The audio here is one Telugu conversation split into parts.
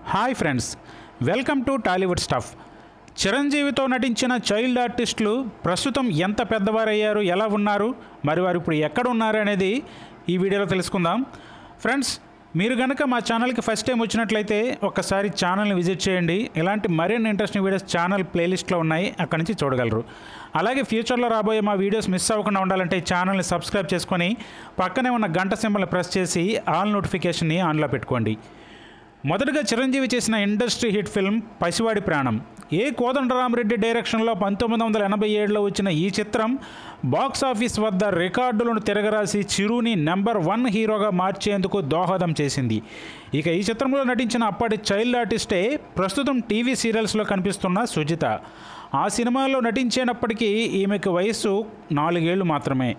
hi friends welcome to Tollywood stuff చిరంజీవితో నటించిన చైల్డ్ ఆర్టిస్టులు ప్రస్తుతం ఎంత పెద్దవారయ్యారు ఎలా ఉన్నారు మరి వారు ఇప్పుడు ఎక్కడ ఉన్నారు అనేది ఈ వీడియోలో తెలుసుకుందాం ఫ్రెండ్స్ మీరు కనుక మా ఛానల్కి ఫస్ట్ టైం వచ్చినట్లయితే ఒక్కసారి ఛానల్ని విజిట్ చేయండి ఇలాంటి మరిన్ని ఇంట్రెస్టింగ్ వీడియోస్ ఛానల్ ప్లేలిస్ట్లో ఉన్నాయి అక్కడి నుంచి చూడగలరు అలాగే ఫ్యూచర్లో రాబోయే మా వీడియోస్ మిస్ అవ్వకుండా ఉండాలంటే ఛానల్ని సబ్స్క్రైబ్ చేసుకొని పక్కనే ఉన్న గంట సింబల్ని ప్రెస్ చేసి ఆల్ నోటిఫికేషన్ని ఆన్లో పెట్టుకోండి మొదటగా చిరంజీవి చేసిన ఇండస్ట్రీ హిట్ ఫిల్మ్ పసివాడి ప్రాణం ఏ కోదండరామరెడ్డి డైరెక్షన్లో పంతొమ్మిది వందల ఎనభై ఏడులో వచ్చిన ఈ చిత్రం బాక్స్ ఆఫీస్ వద్ద రికార్డులను తిరగరాసి చిరుని నెంబర్ వన్ హీరోగా మార్చేందుకు దోహదం చేసింది ఇక ఈ చిత్రంలో నటించిన అప్పటి చైల్డ్ ఆర్టిస్టే ప్రస్తుతం టీవీ సీరియల్స్లో కనిపిస్తున్న సుజిత ఆ సినిమాలో నటించేటప్పటికీ ఈమెకు వయస్సు నాలుగేళ్లు మాత్రమే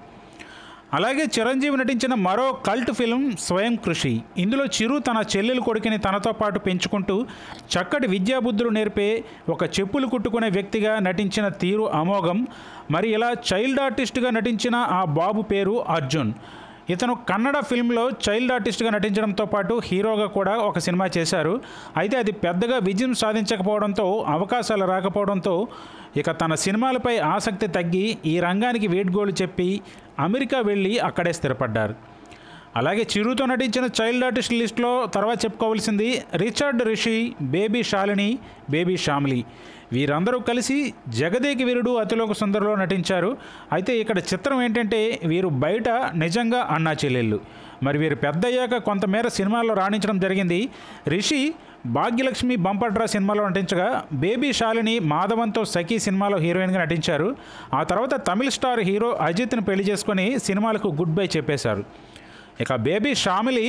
అలాగే చిరంజీవి నటించిన మరో కల్ట్ ఫిల్మ్ స్వయం కృషి ఇందులో చిరు తన చెల్లెలు కొడుకుని తనతో పాటు పెంచుకుంటూ చక్కటి విద్యాబుద్ధులు నేర్పే ఒక చెప్పులు కుట్టుకునే వ్యక్తిగా నటించిన తీరు అమోఘం మరి ఇలా చైల్డ్ ఆర్టిస్ట్గా నటించిన ఆ బాబు పేరు అర్జున్ ఇతను కన్నడ ఫిల్మ్లో చైల్డ్ ఆర్టిస్ట్గా నటించడంతో పాటు హీరోగా కూడా ఒక సినిమా చేశారు అయితే అది పెద్దగా విజయం సాధించకపోవడంతో అవకాశాలు రాకపోవడంతో ఇక తన సినిమాలపై ఆసక్తి తగ్గి ఈ రంగానికి వేడ్గోలు చెప్పి అమెరికా వెళ్ళి అక్కడే స్థిరపడ్డారు అలాగే చిరుతో నటించిన చైల్డ్ ఆర్టిస్ట్ లిస్ట్లో తర్వాత చెప్పుకోవాల్సింది Richard Rishi baby Shalini baby Shamlee వీరందరూ కలిసి జగదేకి వీరుడు అతిలోక సుందరలో నటించారు అయితే ఇక్కడ చిత్రం ఏంటంటే వీరు బయట నిజంగా అన్నా చెల్లెళ్ళు మరి వీరు పెద్దయ్యాక కొంతమేర సినిమాల్లో రాణించడం జరిగింది రిషి భాగ్యలక్ష్మి బంపర్ డ్రా సినిమాలో నటించగా బేబీ శాలిని మాధవంతో సఖీ సినిమాలో హీరోయిన్గా నటించారు ఆ తర్వాత తమిళ స్టార్ హీరో అజిత్ని పెళ్లి చేసుకొని సినిమాలకు గుడ్ బై చెప్పేశారు ఇక బేబీ షామిలి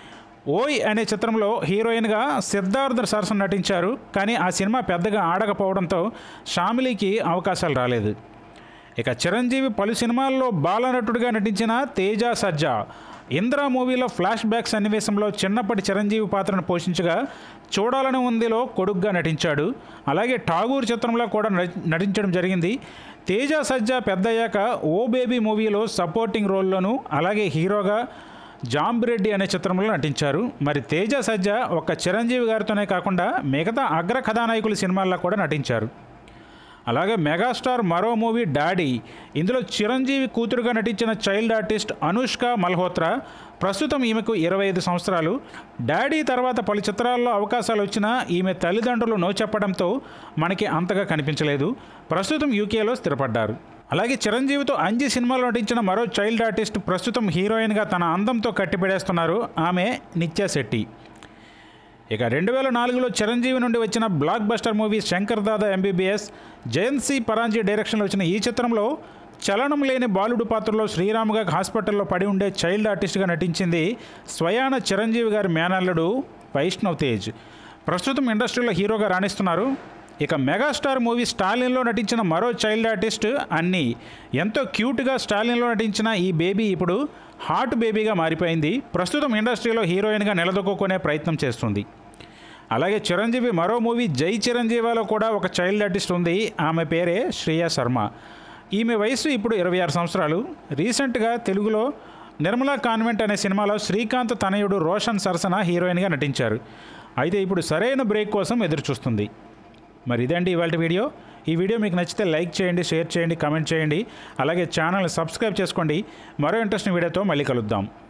ఓయ్ అనే చిత్రంలో హీరోయిన్గా సిద్ధార్థ సరసన్ నటించారు కానీ ఆ సినిమా పెద్దగా ఆడకపోవడంతో షామిలీకి అవకాశాలు రాలేదు ఇక చిరంజీవి పలు సినిమాల్లో బాలనటుడిగా నటించిన తేజ సజ్జా ఇంద్ర మూవీలో ఫ్లాష్ బ్యాక్ సన్నివేశంలో చిన్నప్పటి చిరంజీవి పాత్రను పోషించగా చూడాలని ఉందిలో కొడుగ్గా నటించాడు అలాగే ఠాగూర్ చిత్రంలో కూడా నటి- నటించడం జరిగింది తేజ సజ్జా పెద్దయ్యాక ఓ బేబీ మూవీలో సపోర్టింగ్ రోల్లోనూ అలాగే హీరోగా జాంబిరెడ్డి అనే చిత్రంలో నటించారు మరి తేజ సజ్జ ఒక్క చిరంజీవి గారితోనే కాకుండా మిగతా అగ్ర కథానాయకుల సినిమాల్లో కూడా నటించారు అలాగే మెగాస్టార్ మరో మూవీ డాడీ ఇందులో చిరంజీవి కూతురుగా నటించిన చైల్డ్ ఆర్టిస్ట్ అనుష్క మల్హోత్రా ప్రస్తుతం ఈమెకు ఇరవై ఐదు సంవత్సరాలు డాడీ తర్వాత పలు చిత్రాల్లో అవకాశాలు వచ్చినా ఈమె తల్లిదండ్రులు నో చెప్పడంతో మనకి అంతగా కనిపించలేదు ప్రస్తుతం యూకేలో స్థిరపడ్డారు అలాగే చిరంజీవితో అంజి సినిమాలో నటించిన మరో చైల్డ్ ఆర్టిస్ట్ ప్రస్తుతం హీరోయిన్గా తన అందంతో కట్టిపడేస్తున్నారు ఆమె నిత్య శెట్టి ఇక రెండు వేల నాలుగులో చిరంజీవి నుండి వచ్చిన blockbuster movie Shankar Dada MBBS Jayant Paranjee డైరెక్షన్లో వచ్చిన ఈ చిత్రంలో చలనం లేని బాలుడు పాత్రలో శ్రీరాముగా హాస్పిటల్లో పడి ఉండే చైల్డ్ ఆర్టిస్ట్గా నటించింది స్వయాన చిరంజీవి గారి మేనల్లుడు వైష్ణవ్ తేజ్ ప్రస్తుతం ఇండస్ట్రీలో హీరోగా రాణిస్తున్నారు ఇక మెగాస్టార్ మూవీ స్టాలిన్లో నటించిన మరో చైల్డ్ ఆర్టిస్ట్ అన్నీ ఎంతో క్యూట్గా స్టాలిన్లో నటించిన ఈ బేబీ ఇప్పుడు హాట్ బేబీగా మారిపోయింది ప్రస్తుతం ఇండస్ట్రీలో హీరోయిన్గా నిలదొక్కునే ప్రయత్నం చేస్తుంది అలాగే చిరంజీవి మరో మూవీ జై చిరంజీవాలో కూడా ఒక చైల్డ్ ఆర్టిస్ట్ ఉంది ఆమె పేరే శ్రేయా శర్మ ఈమె వయసు ఇప్పుడు ఇరవై ఆరు సంవత్సరాలు రీసెంట్గా తెలుగులో నిర్మలా కాన్వెంట్ అనే సినిమాలో శ్రీకాంత్ తనయుడు రోషన్ సరసన హీరోయిన్గా నటించారు అయితే ఇప్పుడు సరైన బ్రేక్ కోసం ఎదురు చూస్తుంది మరి ఇదండి ఇవాళ వీడియో ఈ వీడియో మీకు నచ్చితే లైక్ చేయండి షేర్ చేయండి కామెంట్ చేయండి అలాగే ఛానల్ని సబ్స్క్రైబ్ చేసుకోండి మరో ఇంట్రెస్టింగ్ వీడియోతో మళ్ళీ కలుద్దాం